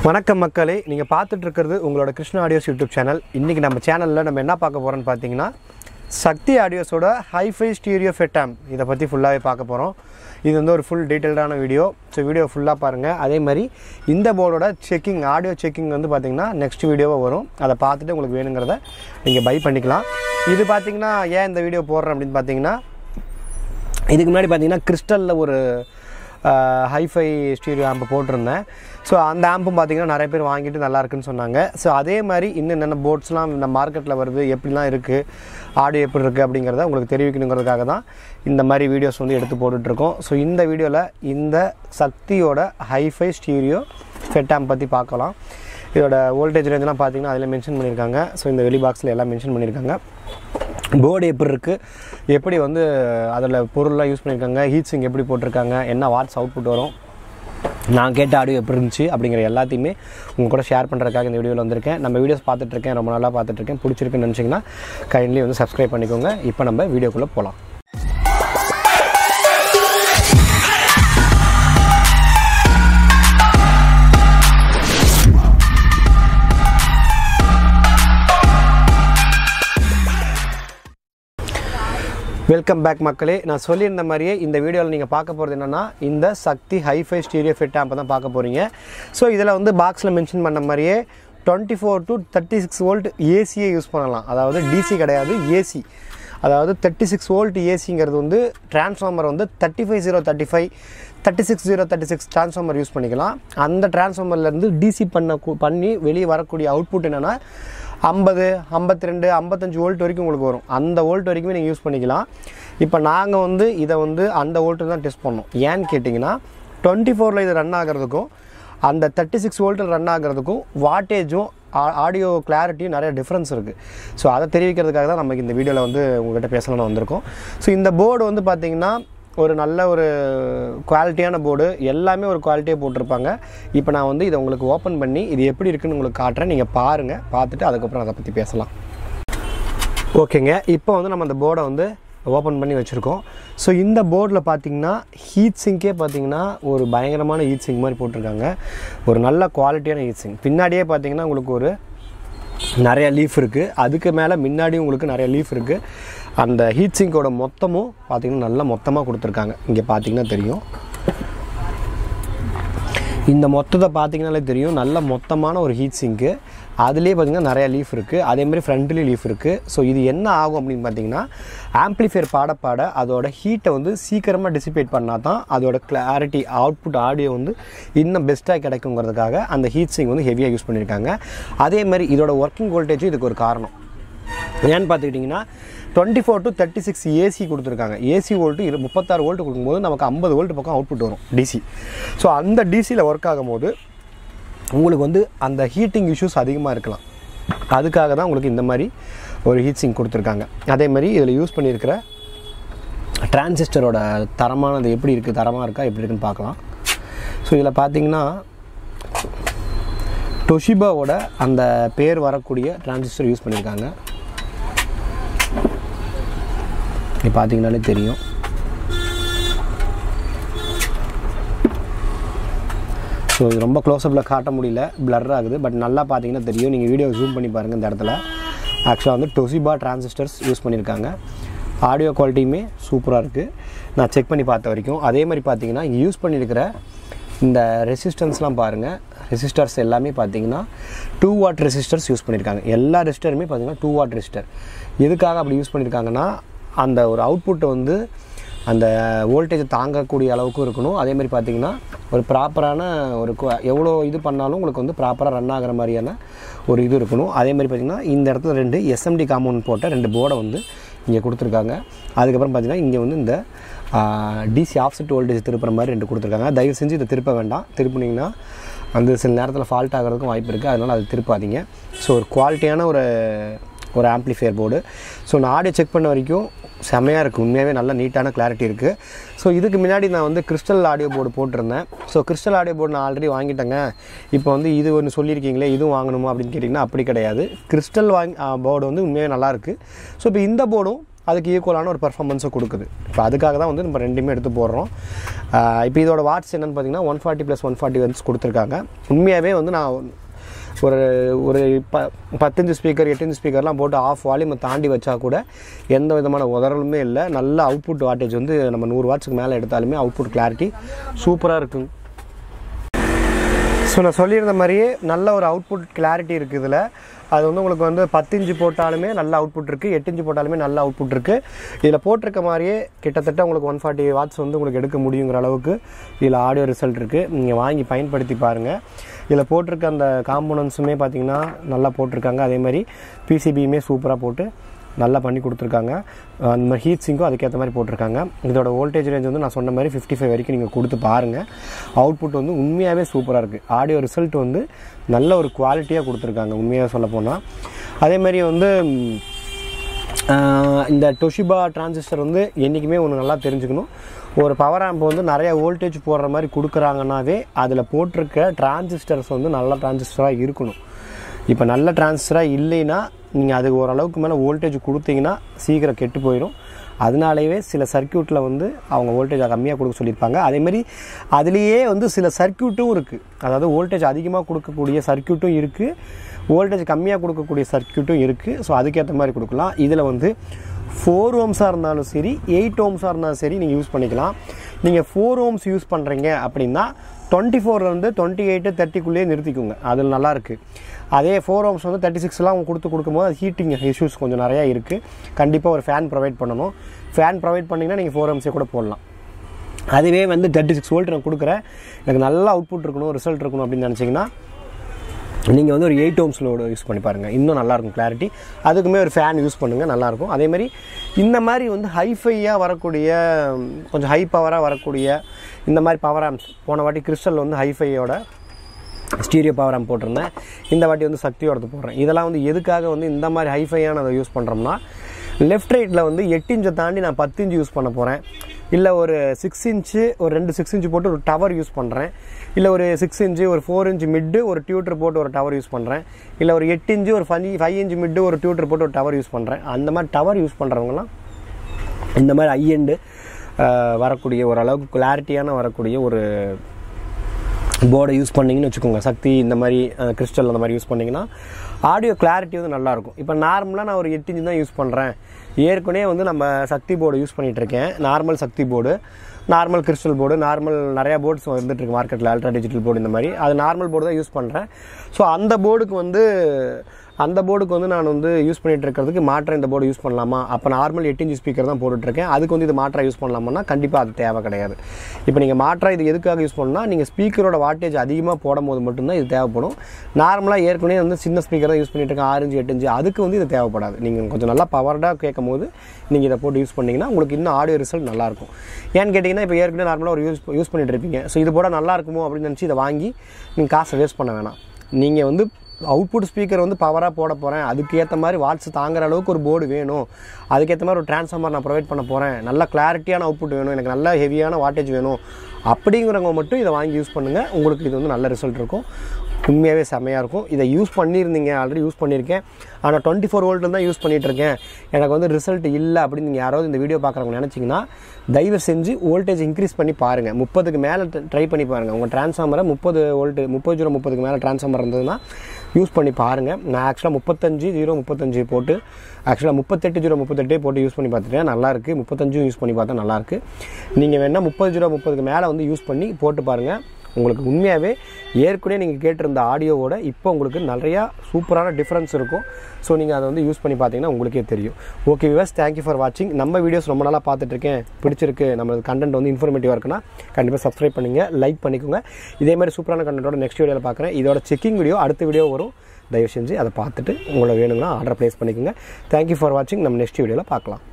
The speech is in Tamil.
வணக்கம் மக்களே நீங்கள் பார்த்துட்டு இருக்கிறது உங்களோட கிருஷ்ணா ஆடியோஸ் யூடியூப் சேனல் இன்றைக்கி நம்ம சேனலில் நம்ம என்ன பார்க்க போகிறோம்னு பார்த்தீங்கன்னா சக்தி ஆடியோஸோட ஹைஃபை ஸ்டீரியோ ஃபெட்டாம் இதை பற்றி ஃபுல்லாகவே பார்க்க போகிறோம் இது வந்து ஒரு ஃபுல் டீட்டெயில்டான வீடியோ ஸோ வீடியோ ஃபுல்லாக பாருங்கள் அதே மாதிரி இந்த போர்டோட செக்கிங் ஆடியோ செக்கிங் வந்து பார்த்திங்கன்னா நெக்ஸ்ட் வீடியோவாக வரும் அதை பார்த்துட்டு உங்களுக்கு வேணுங்கிறத நீங்கள் பை பண்ணிக்கலாம் இது பார்த்திங்கன்னா ஏன் இந்த வீடியோ போடுறேன் அப்படின்னு பார்த்தீங்கன்னா இதுக்கு முன்னாடி பார்த்தீங்கன்னா கிறிஸ்டலில் ஒரு ஹைஃபை ஸ்டீரியோ ஆம்பு போட்டிருந்தேன் ஸோ அந்த ஆம்பும் பார்த்தீங்கன்னா நிறைய பேர் வாங்கிட்டு நல்லா இருக்குன்னு சொன்னாங்க ஸோ அதே மாதிரி இன்னும் என்னென்ன போர்ட்ஸ்லாம் இந்த மார்க்கெட்டில் வருது எப்படிலாம் இருக்குது ஆடியோ எப்படி இருக்குது அப்படிங்கிறத உங்களுக்கு தெரிவிக்கணுங்கிறதுக்காக தான் இந்த மாதிரி வீடியோஸ் வந்து எடுத்து போட்டுட்ருக்கோம் ஸோ இந்த வீடியோவில் இந்த சக்தியோட ஹைஃபை ஸ்டீரியோ ஃபெட் ஆம்ப் பற்றி பார்க்கலாம் இதோட வோல்டேஜ் ரேஞ்செலாம் பார்த்தீங்கன்னா அதில் மென்ஷன் பண்ணியிருக்காங்க ஸோ இந்த வெளி பாக்ஸில் எல்லாம் மென்ஷன் பண்ணியிருக்காங்க போர்டு எப்படி இருக்குது எப்படி வந்து அதில் பொருள்லாம் யூஸ் பண்ணியிருக்காங்க ஹீட் சிங் எப்படி போட்டிருக்காங்க என்ன வாட்ஸ் அவுட்புட் வரும் நான் கேட்ட ஆடியோ எப்படி இருந்துச்சு அப்படிங்கிற எல்லாத்தையுமே உங்கள் கூட ஷேர் பண்ணுறதுக்காக இந்த வீடியோவில் வந்திருக்கேன் நம்ம வீடியோஸ் பார்த்துட்ருக்கேன் ரொம்ப நாளாக பார்த்துட்ருக்கேன் பிடிச்சிருக்குன்னு நினச்சிங்கன்னா கைண்ட்லி வந்து சப்ஸ்கிரைப் பண்ணிக்கோங்க இப்போ நம்ம வீடியோக்குள்ளே போகலாம் வெல்கம் பேக் மக்களே நான் சொல்லியிருந்த மாதிரியே இந்த வீடியோவில் நீங்கள் பார்க்க போகிறது என்னென்னா இந்த சக்தி ஹைஃபை ஸ்டீரியோ ஃபிட் ஆம்பை தான் பார்க்க போகிறீங்க ஸோ இதில் வந்து பாக்ஸில் மென்ஷன் பண்ண மாதிரியே twenty four to thirty six volt ஏசியை யூஸ் பண்ணலாம் அதாவது டிசி கிடையாது ஏசி அதாவது தேர்ட்டி சிக்ஸ் வோல்ட் ஏசிங்கிறது வந்து டிரான்ஸ்ஃபார்மர் வந்து thirty five zero thirty five thirty six zero thirty six transformer use பண்ணிக்கலாம் அந்த டிரான்ஸ்ஃபார்மர்லேருந்து டிசி பண்ண கு- பண்ணி வெளியே வரக்கூடிய அவுட்புட் என்னென்னா ஐம்பது ஐம்பத்தி ரெண்டு ஐம்பத்தஞ்சு வோல்ட் வரைக்கும் உங்களுக்கு வரும் அந்த வோல்ட் வரைக்குமே நீங்கள் யூஸ் பண்ணிக்கலாம் இப்போ நாங்கள் வந்து இதை வந்து அந்த வோல்ட்டு தான் டெஸ்ட் பண்ணோம் ஏன்னு கேட்டிங்கன்னா டுவெண்ட்டி ஃபோரில் இது ரன் ஆகிறதுக்கும் அந்த தேர்ட்டி சிக்ஸ் வோல்ட்டில் ரன் ஆகிறதுக்கும் வாட்டேஜும் ஆடியோ கிளாரிட்டியும் நிறைய டிஃப்ரென்ஸ் இருக்குது ஸோ அதை தெரிவிக்கிறதுக்காக தான் நமக்கு இந்த வீடியோவில் வந்து உங்கள்கிட்ட பேசலாம்னு வந்திருக்கோம் ஸோ இந்த போர்டு வந்து பார்த்திங்கன்னா ஒரு நல்ல ஒரு குவாலிட்டியான போர்டு எல்லாமே ஒரு குவாலிட்டியாக போட்டிருப்பாங்க இப்போ நான் வந்து இதை உங்களுக்கு ஓப்பன் பண்ணி இது எப்படி இருக்குன்னு உங்களுக்கு காட்டுறேன் நீங்கள் பாருங்கள் பார்த்துட்டு அதுக்கப்புறம் அதை பற்றி பேசலாம் ஓகேங்க இப்போ வந்து நம்ம அந்த போர்டை வந்து ஓப்பன் பண்ணி வச்சுருக்கோம் ஸோ இந்த போர்டில் பார்த்தீங்கன்னா ஹீட் சிங்கே பார்த்தீங்கன்னா ஒரு பயங்கரமான ஹீட் சிங்க் மாதிரி போட்டிருக்காங்க ஒரு நல்ல குவாலிட்டியான ஹீட் சிங்க் பின்னாடியே பார்த்தீங்கன்னா உங்களுக்கு ஒரு நிறைய லீஃப் இருக்குது அதுக்கு மேலே முன்னாடி உங்களுக்கு நிறைய லீஃப் இருக்குது அந்த ஹீட் சிங்கோட மொத்தமும் பார்த்தீங்கன்னா நல்லா மொத்தமாக கொடுத்துருக்காங்க இங்கே பார்த்தீங்கன்னா தெரியும் இந்த மொத்தத்தை பார்த்தீங்கனாலே தெரியும் நல்ல மொத்தமான ஒரு ஹீட் சிங்க்கு அதுலேயே பார்த்தீங்கன்னா நிறைய லீஃப் இருக்குது அதேமாதிரி ஃப்ரண்ட்லேயும் லீஃப் இருக்குது ஸோ இது என்ன ஆகும் அப்படின்னு பார்த்தீங்கன்னா ஆம்ப்ளிஃபையர் பாட பாட அதோட ஹீட்டை வந்து சீக்கிரமாக டிசிபேட் பண்ணால் தான் அதோட கிளாரிட்டி அவுட்புட் ஆடியோ வந்து இன்னும் பெஸ்ட்டாக கிடைக்குங்கிறதுக்காக அந்த ஹீட் சிங் வந்து ஹெவியாக யூஸ் பண்ணியிருக்காங்க அதே மாதிரி இதோட ஒர்க்கிங் வோல்டேஜும் இதுக்கு ஒரு காரணம் ஏன்னு பார்த்துக்கிட்டிங்கன்னா twenty four to thirty six AC கொடுத்துருக்காங்க ஏசி வோல்ட்டு இரு முப்பத்தாறு வோல்ட் கொடுக்கும்போது நமக்கு ஐம்பது வோல்ட் பக்கம் அவுட்புட் வரும் டிசி ஸோ அந்த டிசியில் ஒர்க் ஆகும்போது உங்களுக்கு வந்து அந்த ஹீட்டிங் இஷ்யூஸ் அதிகமாக இருக்கலாம் அதுக்காக தான் உங்களுக்கு இந்த மாதிரி ஒரு ஹீட் சிங் கொடுத்துருக்காங்க அதே மாதிரி இதில் யூஸ் பண்ணியிருக்கிற டிரான்சிஸ்டரோட தரமானது எப்படி இருக்குது தரமாக இருக்கா எப்படி இருக்குன்னு பார்க்கலாம் ஸோ இதில் பார்த்தீங்கன்னா டொஷிபாவோட அந்த பேர் வரக்கூடிய டிரான்சிஸ்டர் யூஸ் பண்ணியிருக்காங்க இது பார்த்தீங்கனாலே தெரியும் ஸோ இது ரொம்ப க்ளோஸ்அப்பில் காட்ட முடியல blur ஆகுது பட் நல்லா பார்த்தீங்கன்னா தெரியும் நீங்கள் வீடியோ ஜூம் பண்ணி பாருங்கள் இந்த இடத்துல ஆக்சுவலாக வந்து டொசிபா டிரான்சிஸ்டர்ஸ் யூஸ் பண்ணியிருக்காங்க ஆடியோ குவாலிட்டியுமே சூப்பராக இருக்குது நான் செக் பண்ணி பார்த்த வரைக்கும் அதே மாதிரி பார்த்தீங்கன்னா இங்கே யூஸ் பண்ணியிருக்கிற இந்த ரெசிஸ்டன்ஸ்லாம் பாருங்கள் ரெசிஸ்டர்ஸ் எல்லாமே பார்த்தீங்கன்னா டூ வாட் ரெசிஸ்டர்ஸ் யூஸ் பண்ணியிருக்காங்க எல்லா ரெசிஸ்டருமே பார்த்தீங்கன்னா டூ வாட் ரெசிஸ்டர் எதுக்காக அப்படி யூஸ் பண்ணியிருக்காங்கன்னா அந்த ஒரு அவுட்புட்டை வந்து அந்த வோல்டேஜை தாங்கக்கூடிய அளவுக்கு இருக்கணும் அதே மாதிரி பார்த்தீங்கன்னா ஒரு ப்ராப்பரான ஒரு கு- எவ்வளோ இது பண்ணாலும் உங்களுக்கு வந்து ப்ராப்பராக ரன் ஆகிற மாதிரியான ஒரு இது இருக்கணும் அதே மாதிரி பார்த்தீங்கன்னா இந்த இடத்துல ரெண்டு எஸ்எம்டி காம்பவுண்ட் போட்ட ரெண்டு போர்டை வந்து இங்கே கொடுத்துருக்காங்க அதுக்கப்புறம் பார்த்தீங்கன்னா இங்கே வந்து இந்த டிசி ஆஃப்செட் வோல்டேஜ் திருப்புற மாதிரி ரெண்டு கொடுத்துருக்காங்க தயவு செஞ்சு இதை திருப்ப வேண்டாம் திருப்புனீங்கன்னா அந்த சில நேரத்தில் ஃபால்ட் ஆகிறதுக்கும் வாய்ப்பு இருக்குது அதனால் அது திருப்பாதீங்க ஸோ ஒரு குவாலிட்டியான ஒரு ஒரு ஆம்ப்ளிஃபையர் போர்டு ஸோ நான் ஆடியோ செக் பண்ண வரைக்கும் செமையாக இருக்குது உண்மையாகவே நல்ல நீட்டான கிளாரிட்டி இருக்குது ஸோ இதுக்கு முன்னாடி நான் வந்து கிறிஸ்டல் ஆடியோ போர்டு போட்டிருந்தேன் ஸோ கிறிஸ்டல் ஆடியோ போர்டு நான் ஆல்ரெடி வாங்கிட்டேங்க இப்போ வந்து இது ஒன்று சொல்லியிருக்கீங்களே இதுவும் வாங்கணுமா அப்படின்னு கேட்டிங்கன்னா அப்படி கிடையாது கிறிஸ்டல் வாங்கி போர்டு வந்து உண்மையாகவே நல்லாயிருக்கு ஸோ இப்போ இந்த போர்டும் அதுக்கு ஈக்குவலான ஒரு பர்ஃபார்மன்ஸை கொடுக்குது இப்போ அதுக்காக தான் வந்து நம்ம ரெண்டுமே எடுத்து போடுறோம் ஆஹ் இப்போ இதோட வாட்ஸ் என்னென்னு பார்த்தீங்கன்னா one forty plus one forty வந்து கொடுத்துருக்காங்க உண்மையாகவே வந்து நான் ஒரு ஒரு ப பத்தஞ்சு ஸ்பீக்கர் எட்டஞ்சு ஸ்பீக்கர்லாம் போட்டு ஆஃப் வால்யூமை தாண்டி வச்சா கூட எந்த விதமான உதறலுமே இல்லை நல்ல அவுட்புட் வாட்டேஜ் வந்து நம்ம நூறு வாட்ஸுக்கு மேலே எடுத்தாலுமே அவுட்புட் கிளாரிட்டி சூப்பராக இருக்குங்க ஸோ நான் சொல்லியிருந்த மாதிரியே நல்ல ஒரு அவுட்புட் கிளாரிட்டி இருக்குது இதில் அது வந்து உங்களுக்கு வந்து பத்து இன்ச்சு போட்டாலுமே நல்ல அவுட்புட் இருக்குது எட்டு இன்ச்சு போட்டாலுமே நல்ல அவுட்புட் இருக்குது இதில் போட்டிருக்க மாதிரியே கிட்டத்தட்ட உங்களுக்கு ஒன் ஃபார்ட்டி வாட்ஸ் வந்து உங்களுக்கு எடுக்க முடியுங்கிற அளவுக்கு இதில் ஆடியோ ரிசல்ட் இருக்குது நீங்கள் வாங்கி பயன்படுத்தி பாருங்கள் இதில் போட்டிருக்க அந்த காம்போனன்ஸுமே பார்த்தீங்கன்னா நல்லா போட்டிருக்காங்க அதே மாதிரி பிசிபியுமே சூப்பராக போட்டு நல்லா பண்ணி கொடுத்துருக்காங்க அந்த மாதிரி ஹீட் சிங்கும் அதுக்கேற்ற மாதிரி போட்டிருக்காங்க இதோட வோல்டேஜ் ரேஞ்ச் வந்து நான் சொன்ன மாதிரி ஃபிஃப்டி ஃபைவ் வரைக்கும் நீங்கள் கொடுத்து பாருங்கள் அவுட்புட் வந்து உண்மையாகவே சூப்பராக இருக்குது ஆடியோ ரிசல்ட் வந்து நல்ல ஒரு குவாலிட்டியாக கொடுத்துருக்காங்க உண்மையாக சொல்ல போனால் அதே மாதிரி வந்து ம், ஆஹ், இந்த டொஷிபா டிரான்சிஸ்டர் வந்து என்றைக்குமே ஒன்று நல்லா தெரிஞ்சுக்கணும் ஒரு பவர் ஆம்ப் வந்து நிறைய வோல்டேஜ் போடுற மாதிரி கொடுக்குறாங்கன்னாவே அதில் போட்டிருக்க டிரான்சிஸ்டர்ஸ் வந்து நல்ல டிரான்சிஸ்டராக இருக்கணும் இப்போ நல்ல டிரான்சிஸ்டராக இல்லைன்னா நீங்கள் அதுக்கு ஓரளவுக்கு மேலே வோல்டேஜ் கொடுத்தீங்கன்னா சீக்கிரம் கெட்டு போயிடும் அதனாலேயே சில சர்க்யூட்டில் வந்து அவங்க வோல்டேஜ் கம்மியாக கொடுக்க சொல்லியிருப்பாங்க அதேமாதிரி அதுலேயே வந்து சில சர்க்யூட்டும் இருக்குது அதாவது வோல்டேஜ் அதிகமாக கொடுக்கக்கூடிய சர்க்யூட்டும் இருக்குது வோல்டேஜ் கம்மியாக கொடுக்கக்கூடிய சர்க்யூட்டும் இருக்குது ஸோ அதுக்கேற்ற மாதிரி கொடுக்கலாம் இதில் வந்து ஃபோர் ஓம்ஸாக இருந்தாலும் சரி எயிட் ஓம்ஸாக இருந்தாலும் சரி நீங்கள் யூஸ் பண்ணிக்கலாம் நீங்கள் ஃபோர் ஓம்ஸ் யூஸ் பண்ணுறீங்க அப்படின்னா டுவெண்ட்டி ஃபோர்லேருந்து டுவெண்ட்டி எயிட்டு தேர்ட்டிக்குள்ளேயே நிறுத்திக்குங்க அதில் நல்லா இருக்குது அதே ஃபோர் ஓம்ஸ் வந்து தேர்ட்டி சிக்ஸ்லாம் கொடுத்து கொடுக்கும்போது அது ஹீட்டிங் இஷ்யூஸ் கொஞ்சம் நிறையா இருக்குது கண்டிப்பாக ஒரு ஃபேன் ப்ரொவைட் பண்ணணும் ஃபேன் ப்ரொவைட் பண்ணிங்கன்னா நீங்கள் ஃபோர் ஓம்ஸே கூட போடலாம் அதுவே வந்து தேர்ட்டி சிக்ஸ் வோல்ட் நான் கொடுக்குறேன் எனக்கு நல்ல அவுட்புட் இருக்கணும் ரிசல்ட் இருக்கணும் அப்படின்னு நினச்சிங்கன்னா நீங்கள் வந்து ஒரு எயிட் ஓம்ஸ் லோடு யூஸ் பண்ணி பாருங்கள் இன்னும் நல்லாயிருக்கும் கிளாரிட்டி அதுக்குமே ஒரு ஃபேன் யூஸ் பண்ணுங்கள் நல்லாயிருக்கும் அதே மாதிரி இந்த மாதிரி வந்து ஹைஃபையாக வரக்கூடிய ம், கொஞ்சம் ஹை பவராக வரக்கூடிய இந்த மாதிரி பவர் ஆம்ஸ் போன வாட்டி கிறிஸ்டல் வந்து ஹைஃபையோட ஸ்டீரியோ பவர் ஆம்ப் போட்டிருந்தேன் இந்த வாட்டி வந்து சக்தியோடது போடுறேன் இதெல்லாம் வந்து எதுக்காக வந்து இந்த மாதிரி ஹைஃபையானதை யூஸ் பண்ணுறோம்னா லெஃப்ட் ரைட்டில் வந்து எட்டு இன்ச்சை தாண்டி நான் பத்து இன்ச்சு யூஸ் பண்ண போகிறேன் இல்லை ஒரு சிக்ஸ் இன்ச்சு ஒரு ரெண்டு சிக்ஸ் இன்ச்சு போட்டு ஒரு டவர் யூஸ் பண்ணுறேன் இல்லை ஒரு சிக்ஸ் இன்ச்சு ஒரு ஃபோர் இன்ச்சு மிட்டு ஒரு டியூட்டர் போட்டு ஒரு டவர் யூஸ் பண்ணுறேன் இல்லை ஒரு எட்டு இன்ச்சு ஒரு ஃபைவ் ஃபைவ் இன்ச்சு மிட்டு ஒரு டியூட்டர் போட்டு ஒரு டவர் யூஸ் பண்ணுறேன் அந்த மாதிரி டவர் யூஸ் பண்ணுறவங்கலாம் இந்த மாதிரி ஐஎண்டு வரக்கூடிய ஓரளவுக்கு கிளாரிட்டியான வரக்கூடிய ஒரு போர்டை யூஸ் பண்ணிங்கன்னு வச்சுக்கோங்க சக்தி இந்த மாதிரி கிறிஸ்டல் அந்த மாதிரி யூஸ் பண்ணிங்கன்னா ஆடியோ கிளாரிட்டி வந்து நல்லாயிருக்கும் இப்போ நார்மலாக நான் ஒரு எட்டு இன்ச்சு தான் யூஸ் பண்ணுறேன் ஏற்கனவே வந்து நம்ம சக்தி போர்டு யூஸ் பண்ணிகிட்டு இருக்கேன் normal Shakti board normal crystal board normal நிறையா போர்ட்ஸ் வந்துட்டு இருக்கு மார்க்கெட்டில் அல்ட்ரா டிஜிட்டல் போர்டு இந்த மாதிரி அது நார்மல் போர்டு தான் யூஸ் பண்ணுறேன் ஸோ அந்த போர்டுக்கு வந்து அந்த போர்டுக்கு வந்து நான் வந்து யூஸ் பண்ணிட்டு இருக்கிறதுக்கு மாற்ற இந்த போர்டு யூஸ் பண்ணலாமா அப்போ நார்மல் எட்டு இன்ச் ஸ்பீக்கர் தான் போட்டுட்ருக்கேன் அதுக்கு வந்து இது மாற்றா யூஸ் பண்ணலாமான்னா கண்டிப்பாக அது தேவை கிடையாது இப்போ நீங்கள் மாற்றா இது எதுக்காக யூஸ் பண்ணணும்னா நீங்கள் ஸ்பீக்கரோட வாட்டேஜ் அதிகமாக போடும்போது மட்டும்தான் இது தேவைப்படும் நார்மலாக ஏற்கனவே வந்து சின்ன ஸ்பீக்கர் தான் யூஸ் பண்ணிட்டு இருக்கேன் ஆறு இன்ச்சு எட்டு இன்ச்சு அதுக்கு வந்து இது தேவைப்படாது நீங்கள் கொஞ்சம் நல்லா பவர்டாக கேட்கும் போது நீங்கள் இதை போட்டு யூஸ் பண்ணிங்கன்னா உங்களுக்கு இன்னும் ஆடியோ ரிசல்ட் நல்லாயிருக்கும் ஏன்னு கேட்டிங்கன்னா இப்போ ஏற்கனவே நார்மலாக ஒரு யூஸ் யூஸ் பண்ணிட்டு இருப்பீங்க ஸோ இது போட நல்லா இருக்குமோ அப்படின்னு நினச்சி இதை வாங்கி நீங்கள் காசை வேஸ்ட் பண்ண வேணாம் நீங்கள் வந்து அவுட்புட் ஸ்பீக்கர் வந்து பவராக போட போகிறேன் அதுக்கு ஏற்ற மாதிரி வாட்ஸ் தாங்குற அளவுக்கு ஒரு போர்டு வேணும் அதுக்கேற்ற மாதிரி ஒரு ட்ரான்ஸ்ஃபார்மர் நான் ப்ரொவைட் பண்ண போகிறேன் நல்ல கிளாரிட்டியான அவுட்புட் வேணும் எனக்கு நல்ல ஹெவியான வாட்டேஜ் வேணும் அப்படிங்கிறவங்க மட்டும் இதை வாங்கி யூஸ் பண்ணுங்கள் உங்களுக்கு இது வந்து நல்ல ரிசல்ட் இருக்கும் உண்மையாகவே செமையாக இருக்கும் இதை யூஸ் பண்ணியிருந்தீங்க ஆல்ரெடி யூஸ் பண்ணியிருக்கேன் ஆனால் டுவெண்ட்டி ஃபோர் வோல்ட்டில் தான் யூஸ் பண்ணிகிட்டு இருக்கேன் எனக்கு வந்து ரிசல்ட் இல்லை அப்படின்னு நீங்கள் யாராவது இந்த வீடியோ பார்க்குறவங்க நினச்சிங்கன்னா தயவு செஞ்சு வோல்டேஜ் இன்க்ரீஸ் பண்ணி பாருங்கள் முப்பதுக்கு மேலே ட்ரை பண்ணி பாருங்கள் உங்கள் ட்ரான்ஸ்ஃபார்மரை முப்பது வோல்ட்டு முப்பது ஜீரோ முப்பதுக்கு மேலே ட்ரான்ஸ்ஃபார்மர் இருந்ததுன்னா யூஸ் பண்ணி பாருங்கள் நான் ஆக்சுவலாக முப்பத்தஞ்சு ஜீரோ முப்பத்தஞ்சு போட்டு ஆக்சுவலாக முப்பத்தெட்டு ஜீரோ முப்பத்தெட்டே போட்டு யூஸ் பண்ணி பார்த்துட்டேன் நல்லாயிருக்கு முப்பத்தஞ்சும் யூஸ் பண்ணி பார்த்தா நல்லாயிருக்கு நீங்கள் வேணால் முப்பது ஜீரோ முப்பதுக்கு மேலே வந்து யூஸ் பண்ணி போட்டு பாருங்கள் உங்களுக்கு உண்மையாகவே ஏற்கனவே நீங்கள் கேட்டிருந்த ஆடியோவோட இப்போ உங்களுக்கு நிறையா சூப்பரான டிஃப்ரென்ஸ் இருக்கும் ஸோ நீங்கள் அதை வந்து யூஸ் பண்ணி பார்த்தீங்கன்னா உங்களுக்கே தெரியும் ஓகே விவஸ் தேங்க்யூ ஃபார் வாட்சிங் நம்ம வீடியோஸ் ரொம்ப நாளாக பார்த்துட்ருக்கேன் பிடிச்சிருக்கு நம்ம கண்டென்ட் வந்து இன்ஃபர்மேட்டிவாக இருக்குன்னா கண்டிப்பாக சப்ஸ்கிரைப் பண்ணுங்க லைக் பண்ணிக்கோங்க இதே மாதிரி சூப்பரான கண்டென்ட்டோட நெக்ஸ்ட் வீடியோவில் பார்க்குறேன் இதோட செக்கிங் வீடியோ அடுத்த வீடியோ வரும் தயவு செஞ்சு அதை பார்த்துட்டு உங்களை வேணும்னா ஆர்டர் ப்ளேஸ் பண்ணிக்கோங்க தேங்க்யூ ஃபார் வாட்சிங் நம்ம நெக்ஸ்ட் வீடியோவில் பார்க்கலாம்